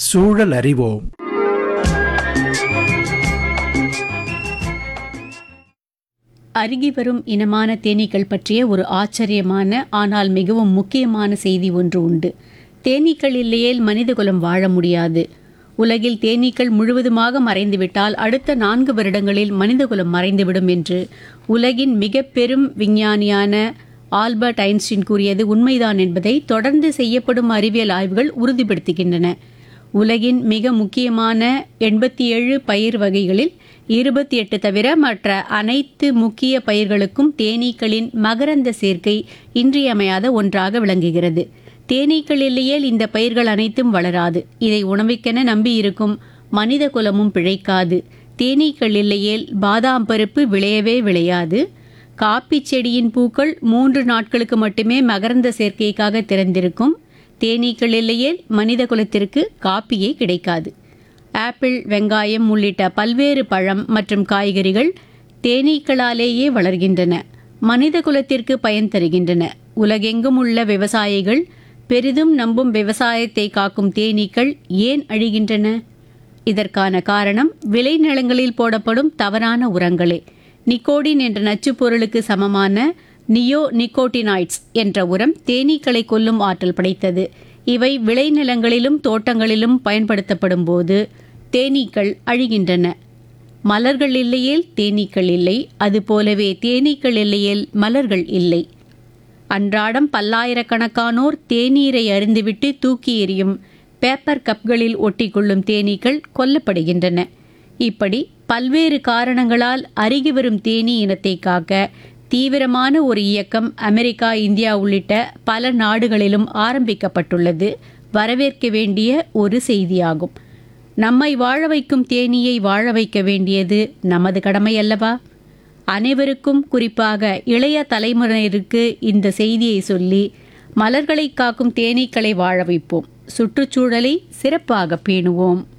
சூழல் அறிவோம் அருகி வரும் இனமான தேனீக்கள் பற்றிய ஒரு ஆச்சரியமான ஆனால் மிகவும் முக்கியமான செய்தி ஒன்று உண்டு தேனீக்கள் இல்லையேல் மனிதகுலம் வாழ முடியாது உலகில் தேனீக்கள் முழுவதுமாக மறைந்துவிட்டால் அடுத்த நான்கு வருடங்களில் மனிதகுலம் மறைந்துவிடும் என்று உலகின் மிக பெரும் விஞ்ஞானியான ஆல்பர்ட் ஐன்ஸ்டீன் கூறியது உண்மைதான் என்பதை தொடர்ந்து செய்யப்படும் அறிவியல் ஆய்வுகள் உறுதிப்படுத்துகின்றன உலகின் மிக முக்கியமான எண்பத்தி ஏழு பயிர் வகைகளில் இருபத்தி எட்டு தவிர மற்ற அனைத்து முக்கிய பயிர்களுக்கும் தேனீக்களின் மகரந்த சேர்க்கை இன்றியமையாத ஒன்றாக விளங்குகிறது தேனீக்கள் இல்லையேல் இந்த பயிர்கள் அனைத்தும் வளராது இதை உணவுக்கென நம்பியிருக்கும் மனித குலமும் பிழைக்காது தேனீக்கள் இல்லையேல் பாதாம் பருப்பு விளையவே விளையாது காப்பி செடியின் பூக்கள் மூன்று நாட்களுக்கு மட்டுமே மகரந்த சேர்க்கைக்காக திறந்திருக்கும் தேனீக்கள் இல்லையேல் மனித குலத்திற்கு காப்பியே கிடைக்காது ஆப்பிள் வெங்காயம் உள்ளிட்ட பல்வேறு பழம் மற்றும் காய்கறிகள் தேனீக்களாலேயே வளர்கின்றன மனித குலத்திற்கு பயன் தருகின்றன உலகெங்கும் உள்ள விவசாயிகள் பெரிதும் நம்பும் விவசாயத்தை காக்கும் தேனீக்கள் ஏன் அழிகின்றன இதற்கான காரணம் விளைநிலங்களில் போடப்படும் தவறான உரங்களே நிக்கோடின் என்ற நச்சுப் பொருளுக்கு சமமான நியோ நிக்கோட்டினாய்ட்ஸ் என்ற உரம் தேனீக்களை கொல்லும் ஆற்றல் படைத்தது இவை விளைநிலங்களிலும் தோட்டங்களிலும் பயன்படுத்தப்படும் போது தேனீக்கள் அழிகின்றன மலர்கள் இல்லையேல் தேனீக்கள் இல்லை அதுபோலவே தேனீக்கள் இல்லையேல் மலர்கள் இல்லை அன்றாடம் பல்லாயிரக்கணக்கானோர் தேநீரை அருந்துவிட்டு தூக்கி எறியும் பேப்பர் கப்களில் ஒட்டிக்கொள்ளும் தேனீக்கள் கொல்லப்படுகின்றன இப்படி பல்வேறு காரணங்களால் அருகி வரும் தேனீ இனத்தை காக்க தீவிரமான ஒரு இயக்கம் அமெரிக்கா இந்தியா உள்ளிட்ட பல நாடுகளிலும் ஆரம்பிக்கப்பட்டுள்ளது வரவேற்க வேண்டிய ஒரு செய்தியாகும் நம்மை வாழ வைக்கும் தேனீயை வாழ வைக்க வேண்டியது நமது கடமை அல்லவா அனைவருக்கும் குறிப்பாக இளைய தலைமுறையினருக்கு இந்த செய்தியை சொல்லி மலர்களை காக்கும் தேனீக்களை வாழ வைப்போம் சுற்றுச்சூழலை சிறப்பாக பேணுவோம்